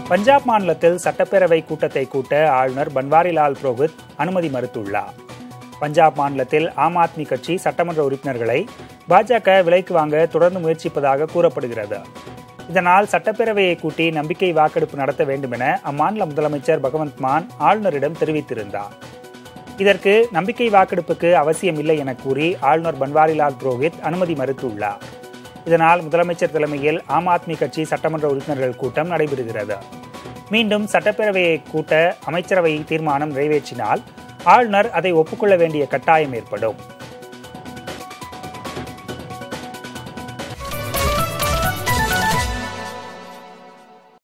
பஞ்சாப் மாநிலத்தில் சட்டப்பேரவை கூட்டத்தை கூட்ட ஆளுநர் பன்வாரிலால் புரோஹித் அனுமதி மறுத்துள்ளார் பஞ்சாப் மாநிலத்தில் ஆம் ஆத்மி கட்சி சட்டமன்ற உறுப்பினர்களை பாஜக விலைக்கு வாங்க தொடர்ந்து முயற்சிப்பதாக கூறப்படுகிறது இதனால் சட்டப்பேரவையை கூட்டி நம்பிக்கை வாக்கெடுப்பு நடத்த வேண்டும் என அம்மாநில முதலமைச்சர் பகவந்த் மான் ஆளுநரிடம் தெரிவித்திருந்தார் இதற்கு நம்பிக்கை வாக்கெடுப்புக்கு அவசியம் இல்லை என கூறி ஆளுநர் பன்வாரிலால் புரோஹித் அனுமதி மறுத்துள்ளார் இதனால் முதலமைச்சர் தலைமையில் ஆம் ஆத்மி கட்சி சட்டமன்ற உறுப்பினர்கள் கூட்டம் நடைபெறுகிறது மீண்டும் சட்டப்பேரவையை கூட்ட அமைச்சரவை தீர்மானம் நிறைவேற்றினால் ஆளுநர் அதை ஒப்புக்கொள்ள வேண்டிய கட்டாயம் ஏற்படும்